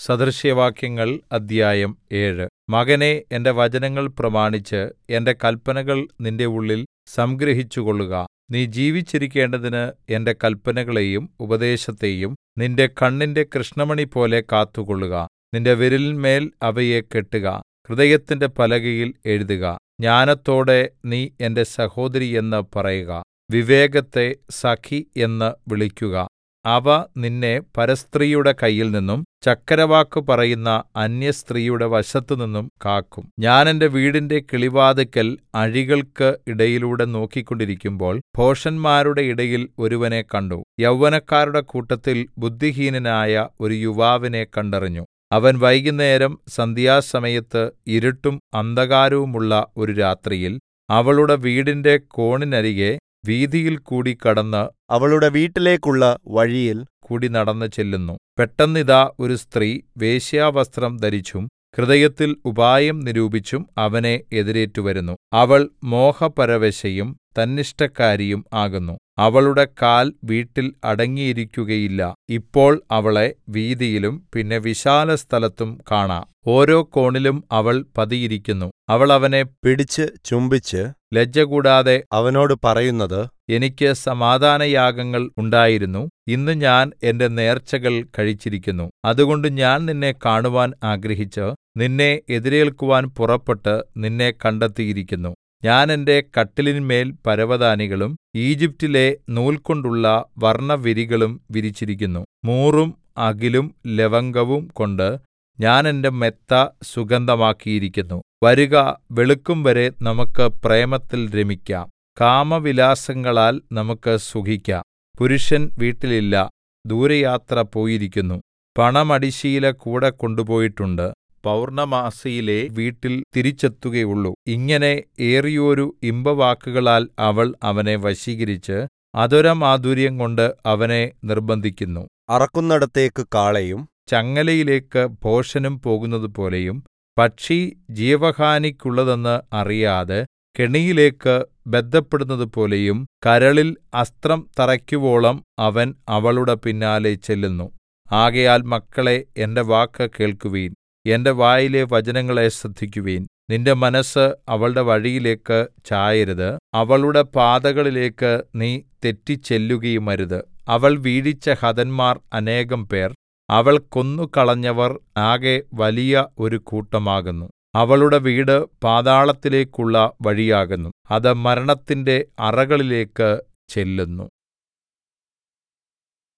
സദൃശവാക്യങ്ങൾ അദ്ധ്യായം ഏഴ് മകനേ എന്റെ വചനങ്ങൾ പ്രമാണിച്ച് എന്റെ കല്പനകൾ നിന്റെ ഉള്ളിൽ സംഗ്രഹിച്ചുകൊള്ളുക നീ ജീവിച്ചിരിക്കേണ്ടതിന് എന്റെ കല്പനകളെയും ഉപദേശത്തെയും നിന്റെ കണ്ണിന്റെ കൃഷ്ണമണിപോലെ കാത്തുകൊള്ളുക നിന്റെ വിരലിന്മേൽ അവയെ കെട്ടുക ഹൃദയത്തിന്റെ പലകയിൽ എഴുതുക ജ്ഞാനത്തോടെ നീ എന്റെ സഹോദരി എന്ന് പറയുക വിവേകത്തെ സഖി എന്ന് വിളിക്കുക അവ നിന്നെ പരസ്ത്രീയുടെ കയ്യിൽനിന്നും ചക്കരവാക്ക് പറയുന്ന അന്യസ്ത്രീയുടെ വശത്തുനിന്നും കാക്കും ഞാൻ എന്റെ വീടിന്റെ കിളിവാതിൽക്കൽ അഴികൾക്ക് ഇടയിലൂടെ നോക്കിക്കൊണ്ടിരിക്കുമ്പോൾ ഭോഷന്മാരുടെ ഇടയിൽ ഒരുവനെ കണ്ടു യൗവനക്കാരുടെ കൂട്ടത്തിൽ ബുദ്ധിഹീനനായ ഒരു യുവാവിനെ കണ്ടറിഞ്ഞു അവൻ വൈകുന്നേരം സന്ധ്യാസമയത്ത് ഇരുട്ടും അന്ധകാരവുമുള്ള ഒരു രാത്രിയിൽ അവളുടെ വീടിന്റെ കോണിനരികെ വീഥിയിൽകൂടി കടന്ന് അവളുടെ വീട്ടിലേക്കുള്ള വഴിയിൽ കൂടി നടന്നു ചെല്ലുന്നു പെട്ടെന്നിതാ ഒരു സ്ത്രീ വേശ്യാവസ്ത്രം ധരിച്ചും ഹൃദയത്തിൽ ഉപായം നിരൂപിച്ചും അവനെ എതിരേറ്റുവരുന്നു അവൾ മോഹപരവശയും തന്നിഷ്ടക്കാരിയും ആകുന്നു അവളുടെ കാൽ വീട്ടിൽ അടങ്ങിയിരിക്കുകയില്ല ഇപ്പോൾ അവളെ വീഥിയിലും പിന്നെ വിശാലസ്ഥലത്തും കാണാം ഓരോ കോണിലും അവൾ പതിയിരിക്കുന്നു അവൾ അവനെ പിടിച്ച് ചുംബിച്ച് ലജ്ജകൂടാതെ അവനോട് പറയുന്നത് എനിക്ക് സമാധാനയാഗങ്ങൾ ഉണ്ടായിരുന്നു ഇന്ന് ഞാൻ എന്റെ നേർച്ചകൾ കഴിച്ചിരിക്കുന്നു അതുകൊണ്ട് ഞാൻ നിന്നെ കാണുവാൻ ആഗ്രഹിച്ച് നിന്നെ എതിരേൽക്കുവാൻ പുറപ്പെട്ട് നിന്നെ കണ്ടെത്തിയിരിക്കുന്നു ഞാൻ എന്റെ കട്ടിലിന്മേൽ പരവതാനികളും ഈജിപ്റ്റിലെ നൂൽകൊണ്ടുള്ള വർണ്ണവിരികളും വിരിച്ചിരിക്കുന്നു മൂറും അകിലും ലവംഗവും കൊണ്ട് ഞാൻ എന്റെ മെത്ത സുഗന്ധമാക്കിയിരിക്കുന്നു വരുക വെളുക്കുംവരെ നമുക്ക് പ്രേമത്തിൽ രമിക്കാം കാമവിലാസങ്ങളാൽ നമുക്ക് സുഖിക്കാം പുരുഷൻ വീട്ടിലില്ല ദൂരയാത്ര പോയിരിക്കുന്നു പണമടിശീല കൂടെ കൊണ്ടുപോയിട്ടുണ്ട് പൗർണ്ണമാസിയിലെ വീട്ടിൽ തിരിച്ചെത്തുകയുള്ളൂ ഇങ്ങനെ ഏറിയോരു ഇമ്പവാക്കുകളാൽ അവൾ അവനെ വശീകരിച്ച് അധരമാധുര്യം കൊണ്ട് അവനെ നിർബന്ധിക്കുന്നു അറക്കുന്നിടത്തേക്ക് കാളയും ചങ്ങലയിലേക്ക് ഭോഷനും പോകുന്നതുപോലെയും പക്ഷി ജീവഹാനിക്കുള്ളതെന്ന് അറിയാതെ കെണിയിലേക്ക് ബദ്ധപ്പെടുന്നതുപോലെയും കരളിൽ അസ്ത്രം തറയ്ക്കുവോളം അവൻ അവളുടെ പിന്നാലെ ചെല്ലുന്നു ആകയാൽ മക്കളെ എന്റെ വാക്ക് കേൾക്കുവിൻ എന്റെ വായിലെ വചനങ്ങളെ ശ്രദ്ധിക്കുവിൻ നിന്റെ മനസ്സ് അവളുടെ വഴിയിലേക്ക് ചായരുത് അവളുടെ പാതകളിലേക്ക് നീ തെറ്റിച്ചെല്ലുകയുമരുത് അവൾ വീഴിച്ച ഹതന്മാർ അനേകം പേർ അവൾ കൊന്നുകളഞ്ഞവർ ആകെ വലിയ ഒരു കൂട്ടമാകുന്നു അവളുടെ വീട് പാതാളത്തിലേക്കുള്ള വഴിയാകുന്നു അത് മരണത്തിന്റെ അറകളിലേക്ക് ചെല്ലുന്നു